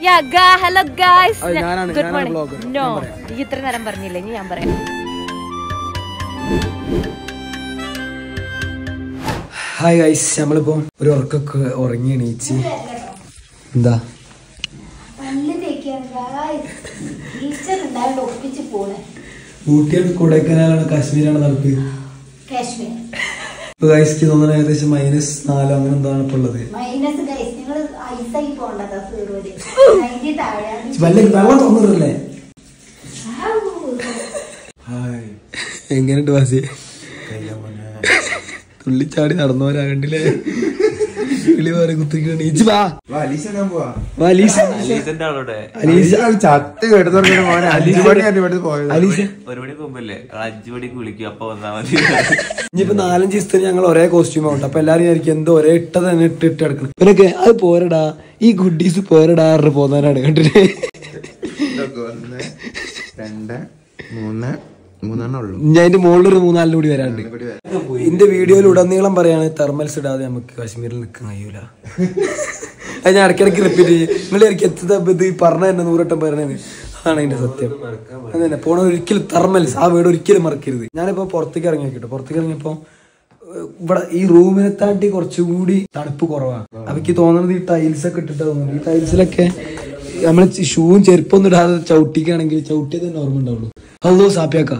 Hello guys അത് ഞാനാണ്, good ഞാനാണ് മോർണിംഗ് vlogger. നോ ഞാൻ പറയാം. ഈ ഇത്ര നേരം പറഞ്ഞില്ല ഇനി ഞാൻ പറയാം ഹായ് ഗൈസ് നമ്മളിപ്പോ ഒരു ഉറക്കൊക്കെ ഉറങ്ങി എണീച്ച് എന്താ പല്ല് തേക്കാൻ ഈസ്റ്റർ ഉണ്ടായോണ്ട് ഒപ്പിച്ച് പോണേ ഊട്ടിയാണ് കൊടൈക്കനാലാണ് കാശ്മീരാണ് നമുക്ക് കാശ്മീർ ഇപ്പൊ ഗൈസ്ക്ക് തോന്നുന്നത് ഏകദേശം മൈനസ് നാലോ അങ്ങനെ എന്താണ് ഇപ്പൊ ഉള്ളത് മൈനസ് ഗൈസ് നിങ്ങൾ ഐസായി പോണ്ടതാ സീറോയില് അതിന്റെ താഴെ വല്ല വെള്ളം തോന്നുന്നില്ലേ എങ്ങനെയുണ്ട് വാസി തുള്ളിച്ചാടി നടന്നവരാകണ്ടില്ലേ കിളി പോലെ കുത്തിക്കണ നീച്ച് വാ വാ, അലീസ അലീസന്റെ ആളോടെ അലീസ ചത്ത് കിടന്നു മോനെ അഞ്ചു മണിയാണ് ഇവിടുന്ന് പോയത് അലീസ ഒരു മണിക്ക് മുമ്പല്ലേ അഞ്ചു മണിക്ക് വിളിക്കും അപ്പൊ വന്നാ മതി ഇനിയിപ്പോ നാലഞ്ച് ദിവസത്തിന് ഞങ്ങൾ ഒരേ കോസ്റ്റ്യൂം ആവട്ടെ അപ്പൊ എല്ലാരും വിചാരിക്കും എന്തോ ഒരേ ഇട്ട തന്നെ ഇട്ട് ഇട്ട് എടുക്കണം ഇവരൊക്കെ അത് പോരടാ ഈ ഗുഡീസ് പോരടാ പറഞ്ഞ് പോന്നവരാണ് കണ്ടിട്ട് ഒന്ന് രണ്ട് മൂന്ന് മൂന്നെണ്ണം ഉള്ളു ഞാൻ അതിന്റെ മുകളിൽ ഒരു മൂന്നാലിനും കൂടി വരാണ്ട് എന്റെ വീഡിയോയിൽ ഉടനീളം പറയാണ് തെർമൽസ് ഇടാതെ നമുക്ക് കാശ്മീരിൽ നിൽക്കാൻ കഴിയൂല അത് ഞാൻ ഇടയ്ക്കിടയ്ക്ക് റിപ്പീറ്റ് ചെയ്യും നിങ്ങൾ എനിക്ക് എത്തത് ഇത് പറഞ്ഞ തന്നെ നൂറട്ടം പറയണേന്ന് അതാണ് അതിന്റെ സത്യം അതന്നെ പോണ ഒരിക്കലും തെർമൽസ് ആ വീട് ഒരിക്കലും മറക്കരുത് ഞാനിപ്പോ പുറത്തേക്ക് ഇറങ്ങി നോക്കിട്ടോ പുറത്തേക്ക് ഇറങ്ങിയപ്പോ ഏഹ്, ഇവിടെ ഈ റൂമിനെ താണ്ടി കുറച്ചുകൂടി തണുപ്പ് കുറവാണ് അപ്പൊ എനിക്ക് തോന്നുന്നത് ഈ ടൈൽസ് ഒക്കെ ഇട്ടിട്ട് തോന്നുന്നു ഈ ടൈൽസിലൊക്കെ നമ്മൾ ഷൂവും ചെരുപ്പൊന്നും ഇടാതെ ചവിട്ടിക്കാണെങ്കിൽ ചവിട്ടിയത് തന്നെ ഓർമ്മ ഉണ്ടാവുള്ളൂ ഹലോ സാപ്പിയാക്ക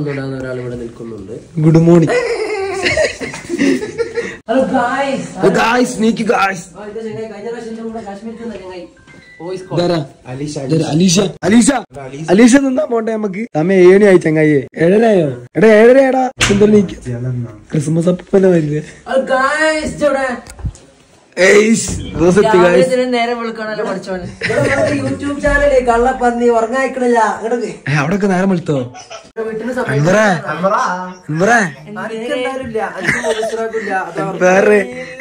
ഗുഡ് മോർണിംഗ് ഹലോ ഗായ്സ് നീക്ക് ഗായ്സ് അലീഷ അലീഷ അലീഷ നിന്നാ പോട്ടെ നമുക്ക് സമയം ഏണിയായി ചങ്ങായി ഏഴരയോ എടാ ഏഴരയാടാ എന്തോ നീക്ക് ക്രിസ്മസ് അപ്പനെ വരുന്നത് നേരം വിളിക്കണല്ലോ പഠിച്ചോന് യൂട്യൂബ് ചാനല് കള്ളപ്പന്നി ഉറങ്ങായിക്കണില്ല അങ്ങോട്ട് അവിടൊക്കെ നേരം വിളിത്തോ വീട്ടിന് അൻവറേ അൻവറേ സമയമില്ല അഞ്ചു മണിക്കൂറാക്കില്ല വേറെ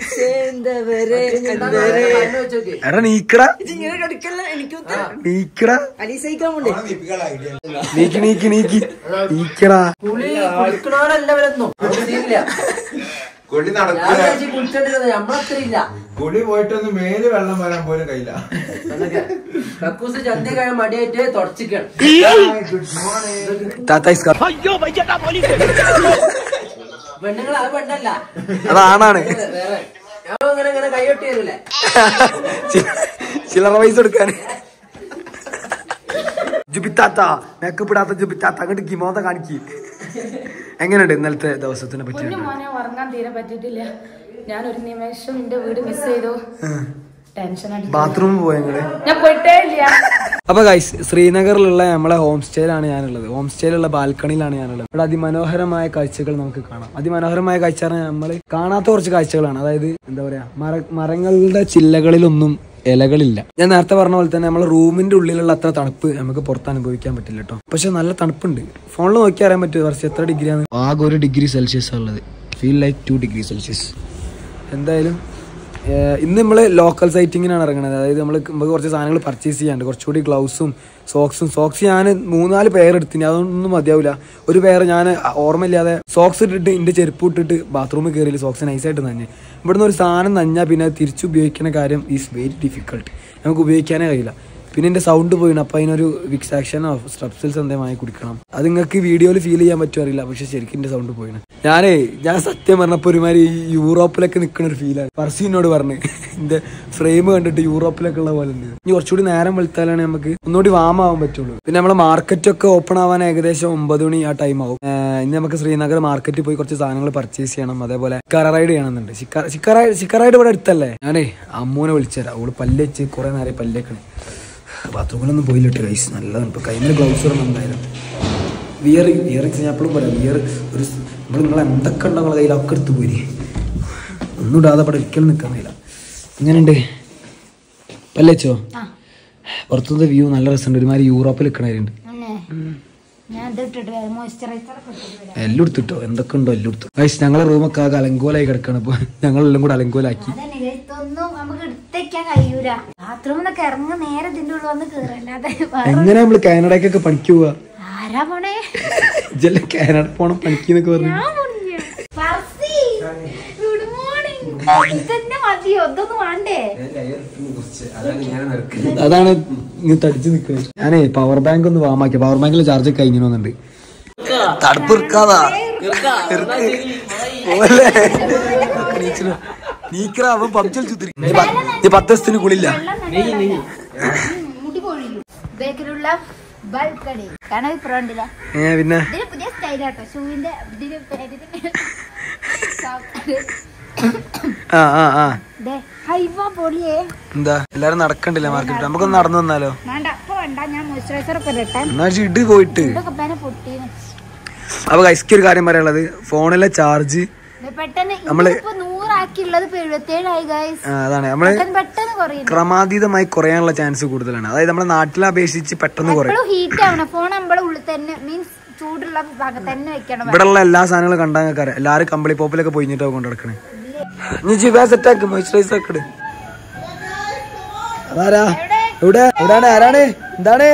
വെച്ചോക്കെ എടാ നീക്കടാ ഇങ്ങനെ കടിക്കല്ല എനിക്ക് നീക്കടാ അലീസയിക്കാൻ വേണ്ടി നീക്കി നീക്കി നീക്കി നീക്കടാ പുളി കുളിക്കണോരല്ല വരുന്നു ഇല്ല കുളി ഞാൻ നടക്കൂല വിചാരിച്ചു കുളിച്ചോണ്ടിരുന്നത് നമ്മളത്ര ഇല്ല കുളി പോയിട്ടൊന്ന് മേല് വെള്ളം വരാൻ പോലും കഴിയില്ല കക്കൂസ് ചന്തി കഴിയാൻ മടിയായിട്ട് തുടച്ചിക്കണം താത്തായിസ്കാർ പെണ്ണുങ്ങൾ അത് പെണ്ണല്ല അതാണാണ് വേറെ വേറെ ഞാൻ അങ്ങനെ അങ്ങനെ കൈയൊട്ടി വരില്ലേ ചില്ലറ പൈസ കൊടുക്കാന് ജുബിത്താത്ത മേക്കപ്പ് ഇടാത്ത ജുബിത്താത്ത അങ്ങോട്ട് കിമോത കാണിക്ക് എങ്ങനെയുണ്ട് ഇന്നലത്തെ ദിവസത്തിനെ പറ്റി കുഞ്ഞു മോനെ ഉറങ്ങാൻ തീരെ പറ്റിയിട്ടില്ല ഞാൻ ഒരു നിമിഷം എന്റെ വീട് മിസ് ചെയ്തു ടെൻഷൻ അടിച്ചു ബാത്റൂമിൽ പോയ ഞങ്ങള് ഞാൻ പോയിട്ടേ ഇല്ല അപ്പൊ ഗൈസ് ശ്രീനഗറിലുള്ള നമ്മളെ ഹോം സ്റ്റേയിലാണ് ഞാനുള്ളത് ഹോം സ്റ്റേയിലുള്ള ബാൽക്കണിയിലാണ് ഞാനുള്ളത് ഇവിടെ അതിമനോഹരമായ കാഴ്ചകൾ നമുക്ക് കാണാം അതിമനോഹരമായ കാഴ്ച നമ്മൾ കാണാത്ത കുറച്ച് കാഴ്ചകളാണ് അതായത് എന്താ പറയാ മര മരങ്ങളുടെ ചില്ലകളിലൊന്നും ഇലകളില്ല ഞാൻ നേരത്തെ പറഞ്ഞ പോലെ തന്നെ നമ്മളെ റൂമിന്റെ ഉള്ളിലുള്ള അത്ര തണുപ്പ് നമുക്ക് പുറത്ത് അനുഭവിക്കാൻ പറ്റില്ല കേട്ടോ പക്ഷെ നല്ല തണുപ്പുണ്ട് ഫോണിൽ നോക്കി അറിയാൻ പറ്റും വർഷം എത്ര ഡിഗ്രിയാണ് ആകെ ഒരു ഡിഗ്രി സെൽഷ്യസ് ഉള്ളത് feel like two degree celsius എന്തായാലും ഏഹ് ഇന്ന് നമ്മൾ ലോക്കൽ സൈറ്റിങ്ങിനാണ് ഇറങ്ങുന്നത് അതായത് നമ്മൾ നമുക്ക് കുറച്ച് സാധനങ്ങൾ പർച്ചേസ് ചെയ്യാണ്ട് കുറച്ചുകൂടി ഗ്ലൗസും സോക്സും സോക്സ് ഞാൻ മൂന്നാല് പെയർ എടുത്തിന് അതൊന്നും മതിയാവില്ല ഒരു പെയർ ഞാൻ ഓർമ്മയില്ലാതെ സോക്സ് ഇട്ടിട്ട് എൻ്റെ ചെരുപ്പ് ഇട്ടിട്ട് ബാത്റൂമിൽ കയറിയില്ല സോക്സ് നൈസായിട്ട് നഞ്ഞ് ഇവിടുന്ന് ഒരു സാധനം നഞ്ഞാൽ പിന്നെ അത് തിരിച്ച് ഉപയോഗിക്കുന്ന കാര്യം ഈസ് വെരി ഡിഫിക്കൾട്ട് നമുക്ക് ഉപയോഗിക്കാനേ കഴിയില്ല പിന്നെ എൻ്റെ സൗണ്ട് പോയിണ് അപ്പോൾ അതിനൊരു വിക്സ് ആക്ഷനോ സ്ട്രപ്സിൽസ് എന്തെങ്കിലും വാങ്ങി കുടിക്കണം അത് നിങ്ങൾക്ക് വീഡിയോയിൽ ഫീൽ ചെയ്യാൻ പറ്റുമോ അറിയില്ല പക്ഷെ ശരിക്കും എൻ്റെ സൗണ്ട് പോയിണ് ഞാനേ ഞാൻ സത്യം പറഞ്ഞപ്പോൾ ഒരുമാതിരി ഈ യൂറോപ്പിലൊക്കെ നിൽക്കുന്ന ഒരു ഫീലാണ് പർസീനോട് പറഞ്ഞു എൻ്റെ ഫ്രെയിം കണ്ടിട്ട് യൂറോപ്പിലൊക്കെ ഉള്ള പോലെ ഉണ്ട് ഇനി കുറച്ചുകൂടി നേരം വെളുത്താലാണ് നമുക്ക് ഒന്നുകൂടി വാം ആവാൻ പറ്റുള്ളൂ പിന്നെ നമ്മളെ മാർക്കറ്റൊക്കെ ഓപ്പൺ ആവാൻ ഏകദേശം ഒമ്പത് മണി ആ ടൈം ആവും ഏഹ് ഇനി നമുക്ക് ശ്രീനഗർ മാർക്കറ്റിൽ പോയി കുറച്ച് സാധനങ്ങൾ പർച്ചേസ് ചെയ്യണം അതേപോലെ ചിക്കറ റൈഡ് ചെയ്യണമെന്നുണ്ട് ചിക്കറ ചിക്കറ ചിക്കറ റൈഡ് ഇവിടെ അടുത്തല്ലേ ഞാനേ അമ്മൂനെ വിളിച്ചുതരാം അവള് പല്ല് കുറെ നേരം പല്ലേക്കണേ ബാത്റൂമിലൊന്നും പോയില്ലിട്ട് കൈസ് നല്ലതാണ് ഇപ്പൊ കൈമിൽ ഗ്ലൗസ് ഇടണം എന്തായാലും വിയറിങ് വിയറിങ്സ് ഞാൻ എപ്പോഴും പറയാം വിയർ ഒരു നമ്മൾ നിങ്ങൾ എന്തൊക്കെ ഉണ്ടോ നിങ്ങളെ കയ്യിൽ ഒക്കെ എടുത്ത് പോരി ഒന്നും ഇടാതെ ഇവിടെ ഒരിക്കലും നിൽക്കാൻ കഴിയില്ല എങ്ങനെയുണ്ട് പല്ലേച്ചോ പുറത്തുനിന്ന് വ്യൂ നല്ല രസമുണ്ട് ഒരുമാതിരി യൂറോപ്പിൽ നിൽക്കണവരുണ്ട് ഞാൻ ഇത് ഇട്ടിട്ട് മോയ്സ്ചറൈസർ ഒക്കെ ഇട്ടിട്ട് വരാം. എല്ലാം എടുത്തിട്ടോ എന്തൊക്കെ ഉണ്ടോ എല്ലാം എടുത്തു ഗൈസ് ഞങ്ങളെ റൂമൊക്കെ ആകെ അലങ്കോലായി കിടക്കണം അപ്പൊ ഞങ്ങളെല്ലാം കൂടെ അലങ്കോലാക്കി അതന്നെ guys, ഇതൊന്നും നമുക്ക് എടുത്തേക്കാൻ കഴിയൂല ബാത്റൂമിൽ നിന്നൊക്കെ ഇറങ്ങി നേരെ ഇതിന്റെ ഉള്ളിൽ വന്ന് കേറല്ലാതെ വേറെ എങ്ങനെ നമ്മള് കാനഡയ്ക്കൊക്കെ പണിക്ക് പോവാ ആരാ പോണേ ഇജല്ലേ കാനഡ പോണം പണിക്ക് എന്നൊക്കെ പറഞ്ഞു ഞാൻ മുറിഞ്ഞു. പർസി, good morning. ഇതന്നെ മതിയോ ഇതൊന്നും വേണ്ടേ അതാണ് ഇങ്ങനെ തടിച്ച് നിൽക്കുന്നത് ഞാനേ പവർ ബാങ്ക് ഒന്ന് വാമാക്കിയ പവർ ബാങ്കിൽ ചാർജ് കഴിഞ്ഞു വന്നിട്ടുണ്ട് തടുപ്പ് ഇറുക്കാതാ നീക്കറ അവൻ പബ്ജൽ ചുത്തിരി നീ പത്ത് ദിവസത്തിന് കുളില്ല മുടി കൊഴിയും ബേക്കറിലുള്ള ബൾക്കടി കാണാൻ അഭിപ്രായമില്ല ഏ പിന്നെ ഇതിന് പുതിയ സ്റ്റൈലാട്ടോ ഷൂവിന്റെ ഇതിന് പേരിന് ആ ആ ആ ദേ, ഹൈവ പൊളിയേ എന്താ എല്ലാരും നടക്കണ്ടില്ല മാർക്കറ്റ് നമുക്കൊന്ന് നടന്നു വന്നാലോ വേണ്ട അപ്പൊ വേണ്ട ഞാൻ മോയ്സ്ചറൈസർ ഒക്കെ ഇടട്ടെ എന്നാ ഇട് പോയിട്ട് ഇതൊക്കെ പേന പൊട്ടീന് അപ്പൊ കൈസ്ക്ക് ഒരു കാര്യം പറയാനുള്ളത് ഫോണിലെ ചാർജ് ദേ, പെട്ടെന്ന് നമ്മള് ഇപ്പൊ നൂറാക്കിയുള്ളത് ഇപ്പൊ എഴുപത്തേഴായി ഗൈസ് അതാണ് നമ്മള് പെട്ടെന്ന് പെട്ടെന്ന് കുറയും ക്രമാതീതമായി കുറയാനുള്ള ചാൻസ് കൂടുതലാണ് അതായത് നമ്മുടെ നാട്ടിലെ അപേക്ഷിച്ച് പെട്ടെന്ന് കുറയും എപ്പോഴും ഹീറ്റ് ആവണം ഫോൺ നമ്മളെ ഉള്ളിൽ തന്നെ മീൻസ് ചൂടുള്ള ഭാഗത്ത് തന്നെ വെക്കണം ഇവിടെ ഉള്ള എല്ലാ സാധനങ്ങളും കണ്ടാൽ നിങ്ങൾക്കറിയാം എല്ലാരും കമ്പിളി പോപ്പിലൊക്കെ പോയിട്ടോ കൊണ്ട് നടക്കണേ നീ ജിബാ സെറ്റ് ആക്ക് മോയ്സ്ചറൈസർ ഒക്കെ ഇട്. അതാരാ എവിടെ എവിടാണ് ആരാണ് എന്താണ്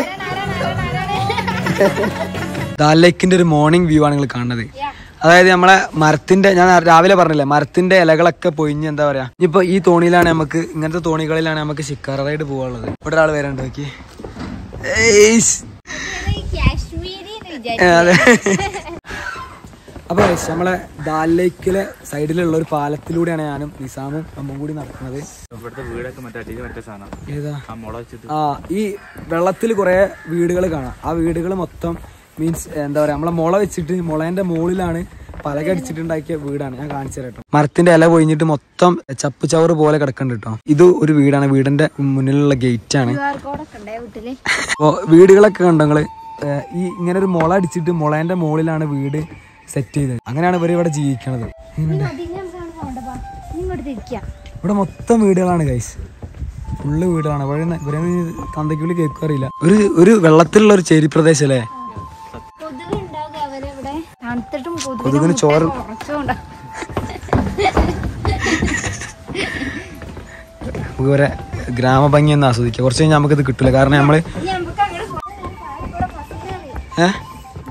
ദാലേക്കിന്റെ ഒരു മോർണിംഗ് വ്യൂ ആണ് നിങ്ങൾ കാണുന്നത് അതായത് നമ്മളെ മരത്തിന്റെ ഞാൻ രാവിലെ പറഞ്ഞില്ലേ മരത്തിന്റെ ഇലകളൊക്കെ പൊയിഞ്ഞ് എന്താ പറയാ ഇനിയിപ്പോ ഈ തോണിയിലാണ് നമുക്ക് ഇങ്ങനത്തെ തോണികളിലാണ് നമുക്ക് ശിക്കാർ റൈഡ് പോകാനുള്ളത് ഇവിടെ ഒരാൾ വരണ്ട് നോക്കി ഏയ്സ്. കാശ്മീരി ഏ, അതെ അപ്പൊ guys, നമ്മളെ ദാൽ ലേക്കിലെ സൈഡിലുള്ള ഒരു പാലത്തിലൂടെയാണ് ഞാനും നിസാമും അമ്മും കൂടി നടക്കുന്നത് ഇവിടുത്തെ വീടൊക്കെ മറ്റേ അടിയിൽ മറ്റേ സാധനം ഏതാ ആ മുള വെച്ചിട്ട് ആ ഈ വെള്ളത്തിൽ കുറെ വീടുകൾ കാണാം ആ വീടുകൾ മൊത്തം മീൻസ് എന്താ പറയാ നമ്മളെ മുള വെച്ചിട്ട് മുളേന്റെ മുകളിലാണ് പലക അടിച്ചിട്ടുണ്ടാക്കിയ വീടാണ് ഞാൻ കാണിച്ചു തരാം കേട്ടോ മരത്തിന്റെ ഇല പൊഴിഞ്ഞിട്ട് മൊത്തം ചപ്പ് ചവറ് പോലെ കിടക്കുന്നുണ്ട് കേട്ടോ ഇത് ഒരു വീടാണ് വീടിന്റെ മുന്നിലുള്ള ഗേറ്റ് ആണ് ക്യു ആർ കോഡൊക്കെ ഉണ്ടേ വീട്ടില് അപ്പോൾ വീടുകളൊക്കെ കണ്ടോ നിങ്ങള് ഏഹ് ഈ ഇങ്ങനെ ഒരു മുള അടിച്ചിട്ട് മുളേന്റെ മുകളിലാണ് വീട് സെറ്റ് ചെയ്തത് അങ്ങനെയാണ് ഇവർ ഇവിടെ ജീവിക്കണത് ഇങ്ങോട്ട് തിരിക്കാം ഇവിടെ മൊത്തം വീടുകളാണ് ഗൈസ് ഫുള്ള് വീടുകളാണ് ഇവിടെ ഇവരെ തന്തയ്ക്കുള്ളി കേൾക്കും അറിയില്ല ഒരു ഒരു വെള്ളത്തിലുള്ള ഒരു ചേരി പ്രദേശം അല്ലേ കൊതുക് ഉണ്ടാകുക അവരെവിടെ തണുത്തിട്ടും കൊതുകിന് ചോറ് കുറച്ചുകൊണ്ടാ നമുക്ക് ഇവരെ ഗ്രാമഭംഗി ഒന്ന് ആസ്വദിക്കാം കുറച്ച് കഴിഞ്ഞാൽ നമുക്കിത് കിട്ടില്ല കാരണം നമ്മള് നമുക്ക് അങ്ങനെ ഏഹ്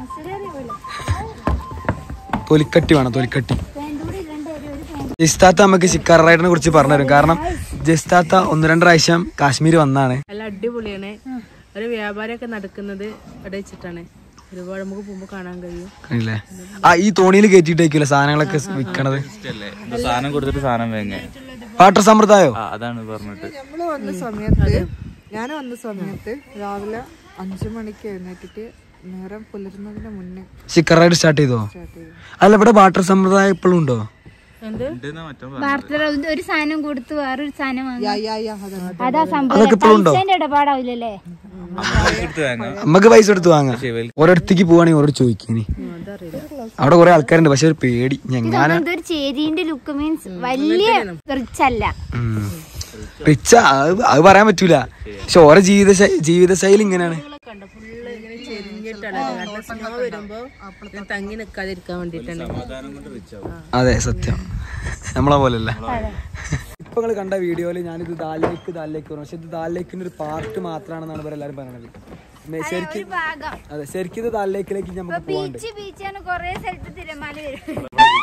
തൊലിക്കട്ടി വേണം തൊലിക്കട്ടി ജസ്താത്ത നമുക്ക് ശിക്കാർ റൈഡിനെ കുറിച്ച് പറഞ്ഞുതരും കാരണം ജസ്താത്ത ഒന്ന് രണ്ട് പ്രാവശ്യം കാശ്മീർ വന്നാണ് നല്ല അടിപൊളിയാണ് ഒരു വ്യാപാരമൊക്കെ നടക്കുന്നത് അവിടെ വെച്ചിട്ടാണ് ഒരുപാട് നമുക്ക് പോകുമ്പോൾ കാണാൻ കഴിയും ഇല്ലേ ആ ഈ തോണിയിൽ കയറ്റിയിട്ടേക്കില്ല സാധനങ്ങളൊക്കെ വിൽക്കണത് ഇഷ്ടല്ലേ എന്തോ സാധനം കൊടുത്തിട്ട് സാധനം വേങ്ങ വാട്ടർ സമ്പ്രദായോ ആ അതാണ് പറഞ്ഞിട്ട് നമ്മൾ വന്ന സമയത്ത് ഞാൻ വന്ന സമയത്ത് രാവിലെ അഞ്ചു മണിക്ക് എഴുന്നേറ്റിട്ട് നേരം പുലരുന്നതിന് മുന്നേ ശിക്കാർ റൈഡ് സ്റ്റാർട്ട് ചെയ്തോ അല്ല ഇവിടെ വാട്ടർ സമ്പ്രദായം ഇപ്പോഴും ഉണ്ടോ ഉണ്ടെന്നാ മറ്റോ വാർത്തകൾ ഒരു സാധനം കൊടുത്ത് വേറൊരു സാധനം വാങ്ങി യാ, യാ, യാ, അതാണ്. അതാ സംഭവം അതൊക്കെ ഇപ്പോഴും ഉണ്ടോ പൈസേന്റെ ഇടപാടാവില്ലല്ലേ എടുത്ത് വാങ്ങാം നമുക്ക് പൈസ എടുത്ത് വാങ്ങാം ഒരിടത്തേക്ക് പോവാണെങ്കിൽ ഓരോട് ചോദിക്കും അവിടെ കുറെ ആൾക്കാരുണ്ട് പക്ഷെ ഒരു പേടി ഞങ്ങാന ഇതൊരു ചേരീന്റെ ലുക്ക് മീൻസ് വലിയ റിച്ച് അല്ല റിച്ച അത് അത് പറയാൻ പറ്റൂല പക്ഷെ ഓരോ ജീവിത ശൈ- ജീവിത ശൈലി ഇങ്ങനെയാണ് കണ്ട ഫുള്ള് ഇങ്ങനെ ചെരിഞ്ഞിട്ടാണ് കാരണം സ്നോ വരുമ്പോ ഇങ്ങനെ തങ്ങി നിൽക്കാതിരിക്കാൻ വേണ്ടിയിട്ടാണ് അതെ സത്യം നമ്മളെ പോലല്ല ഇപ്പൊ നിങ്ങൾ കണ്ട വീഡിയോയിൽ ഞാനിത് ദാലിലേക്ക് ദാലിലേക്ക് പറഞ്ഞു പക്ഷെ ഇത് ദാലിലേക്കിന്റെ ഒരു പാർട്ട് മാത്രമാണെന്നാണ് ഇവർ എല്ലാവരും പറയണത് മേ- ശരിക്കും ഭാഗം അതെ ശരിക്കും ഇത് ദാലിലേക്കിലേക്ക് നമുക്ക് പോകാണ്ട് ബീച്ച് ബീച്ചാണ് കൊറേ സ്ഥലത്ത് തിരമാല വരും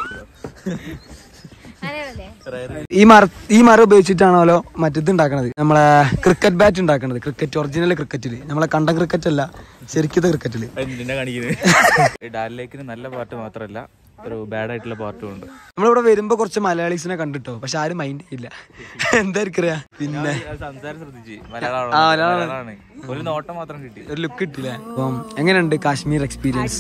അതേപോലെ ഈ മര ഈ മരം ഉപയോഗിച്ചിട്ടാണല്ലോ മറ്റേത് ഉണ്ടാക്കണത് നമ്മളെ ക്രിക്കറ്റ് ബാറ്റ് ഉണ്ടാക്കണത് ക്രിക്കറ്റ് ഒറിജിനൽ ക്രിക്കറ്റില് നമ്മളെ കണ്ടം ക്രിക്കറ്റ് അല്ല ശരിക്കത്തെ ക്രിക്കറ്റില് നിന്നെ കാണിക്കുന്നത് ഡാലിലേക്കിന് നല്ല പാട്ട് മാത്രമല്ല ഒരു ബാഡ് ആയിട്ടുള്ള പാട്ടും ഉണ്ട് നമ്മളിവിടെ വരുമ്പോ കുറച്ച് മലയാളീസിനെ കണ്ടിട്ടോ പക്ഷെ ആരും മൈൻഡ് ചെയ്യില്ല എന്തായിരിക്കും പിന്നെ ഞാൻ സംസാരം ശ്രദ്ധിച്ച് മലയാളം ആ, മലയാളം. മലയാളമാണ് ഒരു നോട്ടം മാത്രം കിട്ടി ഒരു ലുക്ക് കിട്ടില്ലേ അപ്പം എങ്ങനെയുണ്ട് കാശ്മീർ എക്സ്പീരിയൻസ്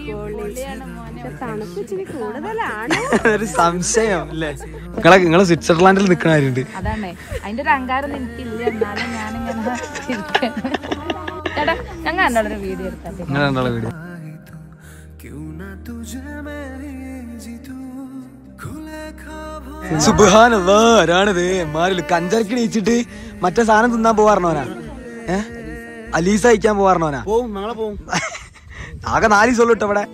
ഒരു സംശയം അല്ലേ നിങ്ങളെ നിങ്ങളെ സ്വിറ്റ്സർലാൻഡിൽ നിൽക്കണവരുണ്ട് അതാണ് അതിന്റെ ഒരു അഹങ്കാരം എനിക്കില്ല എന്നാലും ഞാനിങ്ങനെ ഇരിക്കാണ്. ചേട്ടാ ഞങ്ങൾ കണ്ടോളൊരു വീഡിയോ എടുത്താൽ നിങ്ങൾ കണ്ടുള്ള വീഡിയോ സുബാനല്ലാ ആരാണിത് മാറി കഞ്ചരക്ക് നീച്ചിട്ട് മറ്റേ സാധനം തിന്നാൻ പോവാറിനോനാ ഏ അലീസ അയക്കാൻ പോവാറിനോനാ പോവും നാളെ പോവും ആകെ നാല് ദിവസം ഉള്ളു ഇവിടെ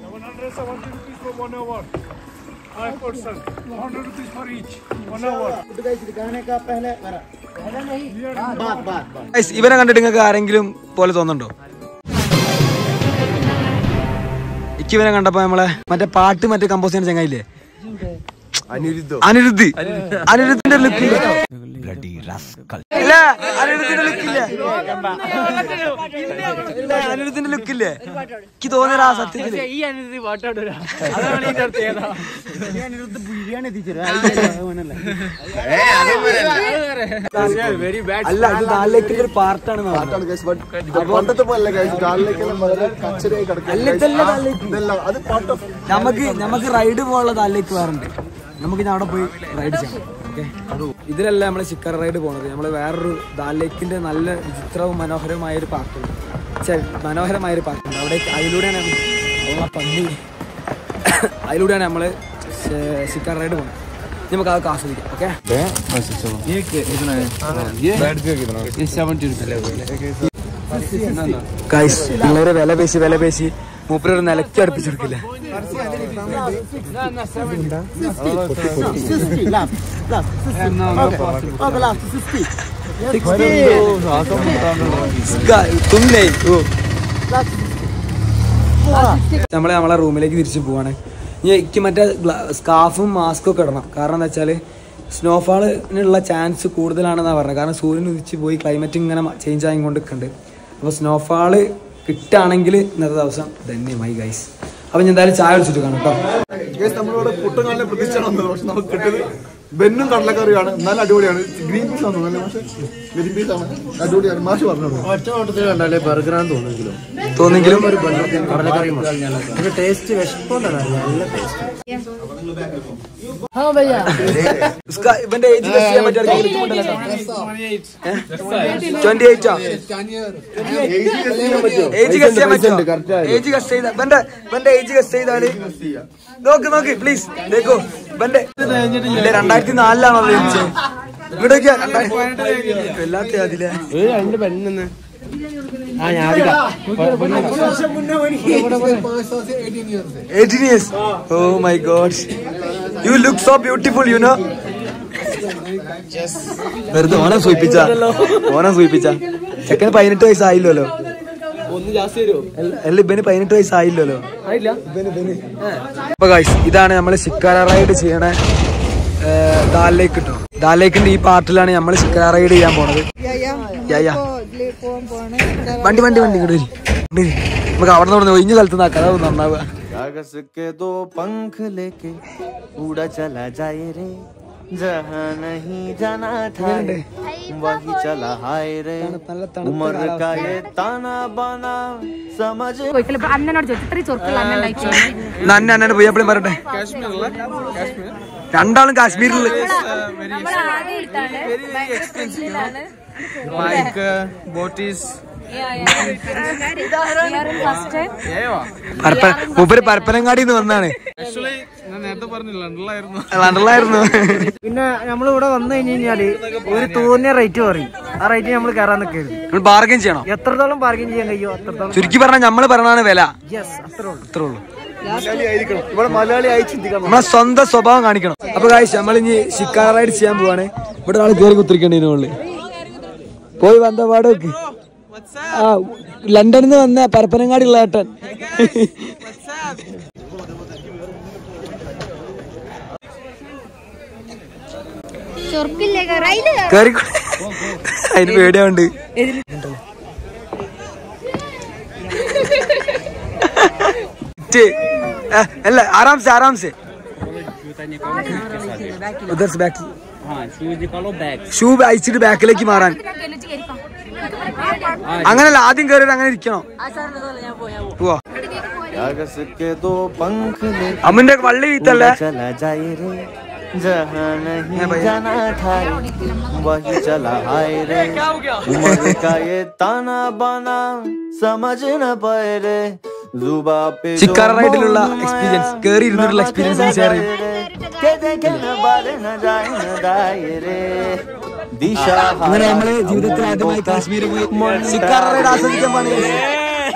Guys, ഇവനെ കണ്ടിട്ട് നിങ്ങൾക്ക് ആരെങ്കിലും പോലെ തോന്നുന്നുണ്ടോ എനിക്ക് ഇവനെ കണ്ടപ്പോ നമ്മളെ മറ്റേ പാട്ട് മറ്റേ കമ്പോസ് ചെയ്യുന്ന ചങ്ങായില്ലേ അനിരുദ്ധോ അനിരുദ്ധ് അനിരുദ്ധിന്റെ ലുക്ക് ഇല്ല അനിരുദ്ധിന്റെ ലുക്ക് ഇല്ല ഇല്ല അനിരുദ്ധിന്റെ ലുക്ക് ഇല്ലേ എനിക്ക് തോന്നിയ ആ സത്യത്തില് അല്ല ഇത് നാലിലേക്കിന്റെ ഒരു പാർട്ടാണ് പണ്ടത്തെ പോലെ കാലിലേക്കെല്ലാം വളരെ കച്ചറയായി കിടക്കും നമുക്ക് നമുക്ക് റൈഡ് പോകാനുള്ള താലിലേക്ക് വേറുണ്ട് നമുക്ക് ഇനി അവിടെ പോയി റൈഡ് ചെയ്യാം ഓക്കെ ഇതിലല്ല നമ്മള് ചിക്കർ റൈഡ് പോണത് നമ്മള് വേറൊരു ദാലേക്കിന്റെ നല്ല വിചിത്രവും മനോഹരമായ ഒരു പാർക്കുണ്ട് ഛെ, മനോഹരമായ ഒരു പാർക്കുണ്ട് അവിടെ അതിലൂടെയാണ് നമ്മള് ആ പന്നി അതിലൂടെയാണ് നമ്മള് ചിക്കർ റൈഡ് പോകുന്നത് ഇനി നമുക്ക് അതൊക്കെ ആസ്വദിക്കാം ഓക്കെ ഗൈസ് പിള്ളേരെ വില പേശി വില പേശി മൂപ്പരൊരു നിലയ്ക്ക് അടുപ്പിച്ചെടുക്കില്ല തുന്നേ നമ്മളെ നമ്മളെ റൂമിലേക്ക് തിരിച്ചു പോവാണ് ഇനി എനിക്ക് മറ്റേ സ്കാർഫും മാസ്കും ഒക്കെ ഇടണം കാരണം എന്താ വെച്ചാൽ സ്നോഫാളിനുള്ള ചാൻസ് കൂടുതലാണെന്നാണ് പറഞ്ഞത് കാരണം സൂര്യൻ ഉദിച്ച് പോയി ക്ലൈമറ്റ് ഇങ്ങനെ ചേഞ്ച് ആയിക്കൊണ്ടിരിക്കുന്നുണ്ട് അപ്പോൾ സ്നോഫാള് കിട്ടുകയാണെങ്കിൽ ഇന്നത്തെ ദിവസം ധന്യമായി ഗൈസ് അപ്പം ഞാൻ എന്തായാലും ചായ കുടിച്ചിട്ട് കാണാം കേട്ടോ നമ്മളിവിടെ പുട്ടും കാലിലെ പ്രതീക്ഷയാണ് വന്നത് പക്ഷെ നമുക്ക് കിട്ടിയത് ബെന്നും കടലക്കറിയാണ് നല്ല അടിപൊളിയാണ് ഗ്രീൻ പീസ് ആണ് നല്ല പക്ഷേ ഗ്രീൻ പീസ് ആണ് അടിപൊളിയാണ് മാഷ് പറഞ്ഞു ഒറ്റ നോട്ടത്തിൽ കണ്ടാലേ ബർഗറാന്ന് തോന്നുമെങ്കിലും തോന്നെങ്കിലും കടലക്കറി പക്ഷെ ടേസ്റ്റ് വിശപ്പൊന്നാണ് നല്ല ടേസ്റ്റ് ഉസ്ക- ഇവന്റെ ഏജ് ഗസ് ചെയ്യാൻ പറ്റുമോ ട്വന്റി എയ്റ്റാ ഏജ് ഗസ് ചെയ്യാൻ പറ്റുമോ ഏജ് ഗസ് ചെയ്ത ഇവന്റെ ഇവന്റെ ഏജ് ഗസ് ചെയ്താല് നോക്ക് നോക്ക് പ്ലീസ് ദേക്കോ ഇവന്റെ ഇല്ല, രണ്ടായിരത്തി നാലിലാണോ ജനിച്ചത് ഇവിടേക്കാ രണ്ടായിരത്തി വല്ലാത്ത അതിലെ രണ്ട് പെണ്ണെന്ന് ആ ഞാൻ eighteen years oh my god you look so beautiful you know വെറുതെ ഓനെ സൂയിപ്പിച്ച ഓനെ സൂയിപ്പിച്ച ചെക്കന് പതിനെട്ട് വയസ്സായില്ലല്ലോ അല്ല ഇവന് പതിനെട്ട് വയസ്സായില്ലല്ലോ അപ്പൊ ഗൈസ് ഇതാണ് നമ്മൾ ശിക്കാര റൈഡ് ചെയ്യണ ദാലിലേക്ക് കിട്ടും ദാലിലേക്കിന്റെ ഈ പാർട്ടിലാണ് നമ്മൾ ശിക്കാര റൈഡ് ചെയ്യാൻ പോണത് യാ, യാ. പോകാൻ പോവാണ് വണ്ടി വണ്ടി വണ്ടി ഇങ്ങോട്ട് വരി. ഇങ്ങോട്ട് വരി. നമുക്ക് അവിടെ നിന്ന് ഒഴിഞ്ഞ സ്ഥലത്ത് നിന്നാക്കാം അതാവും നന്നാവുക कागज के दो पंख लेके उड़ा चला जाए रे जहाँ नहीं जाना था वही चला हाय रे उम्र का ये ताना बाना समझ ഒരിക്കലും ഇപ്പൊ അന്നനോട് ചോദിച്ചു ഇത്രയും ചൊറുക്കുള്ള അണ്ണൻ ഉണ്ടായിക്കോ എന്നാ അന്നെ അന്നെ പോയി എപ്പോഴും പറയട്ടെ രണ്ടാളും കാശ്മീരിൽ നമ്മൾ ആദ്യം എടുത്താണ് ഭയങ്കര സ്പെഷ്യലാണ് ഫസ്റ്റ് പരപ്പ മൂപ്പര് പരപ്പനങ്ങാടി നിന്ന് വന്നാണ് ലണ്ടനിലായിരുന്നു പിന്നെ നമ്മൾ ഇവിടെ വന്നു കഴിഞ്ഞ് കഴിഞ്ഞാല് ഒരു തോന്നിയ റേറ്റ് പറയും ആ റേറ്റ് നമ്മൾ കയറാൻ നിൽക്കരുത് നമ്മൾ ബാർഗൻ ചെയ്യണം എത്രത്തോളം പാർക്കിംഗ് ചെയ്യാൻ കഴിയോ അത്രത്തോളം ചുരുക്കി പറഞ്ഞാൽ നമ്മള് പറഞ്ഞാണ് വില യെസ് അത്രേ ഉള്ളൂ അത്രേ ഉള്ളൂ ഇവിടെ മലയാളി ആയി ചിന്തിക്കണം നമ്മളെ സ്വന്തം സ്വഭാവം കാണിക്കണം അപ്പൊ കാഴ്ച നമ്മൾ ഇനി ശിക്കാർ റൈഡ് ചെയ്യാൻ പോവാണ് ഇവിടെ ആൾ കയറി കുത്തിരിക്കേണ്ടതിന് മുകളിൽ പോയി വന്ന പാട് വെക്ക് ആ ലണ്ടനിൽ നിന്ന് വന്ന പരപ്പനങ്ങാടി ഉള്ള ഏട്ടൻ ചൊറുക്കില്ലേ റൈഡ് കയറി അതിന് പേടിയാവുണ്ട് टे, अ, अल्लाह आराम से आराम से उधर से बैक ഷൂ അയച്ചിട്ട് ബാക്കിലേക്ക് മാറാൻ അങ്ങനല്ല ആദ്യം കയറിയത് അങ്ങനെ ഇരിക്കണോ പോവാ कागज के दो पंख लेके അമ്മന്റെ വള്ളി വീത്തല്ലേ उड़ा चला जाए रे जहाँ नहीं जाना था वही चला हाय रे उम्र का ये ताना बाना समझ न पाए रे जुबा पे जो ചിക്കാറ റൈഡിലുള്ള बोल എക്സ്പീരിയൻസ് माया, കയറി ഇരുന്നിട്ടുള്ള എക്സ്പീരിയൻസ് ഷെയർ ചെയ്യും के देखे न बारे न जाए न दाए रे दिशा അങ്ങനെ നമ്മള് ജീവിതത്തിൽ ആദ്യമായി കാശ്മീർ പോയി ചിക്കാറ റൈഡ് ആസ്വദിക്കാൻ പാടില്ല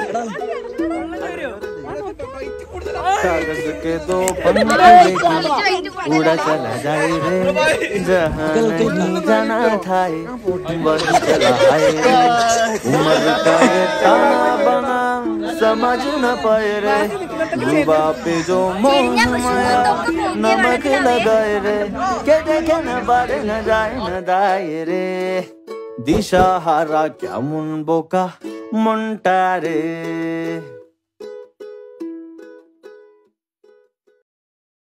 कागज के दो पंख लेके उड़ा चला जाए रे जहाँ नहीं जाना था वही चला हाय रे उम्र का ये ताना बना समझ न पाए रे युवा पे जो मोह माया नमक लगाए रे के देखे न बारे न जाए न दाए रे दिशा हारा क्या मुन बोका मुंटा रे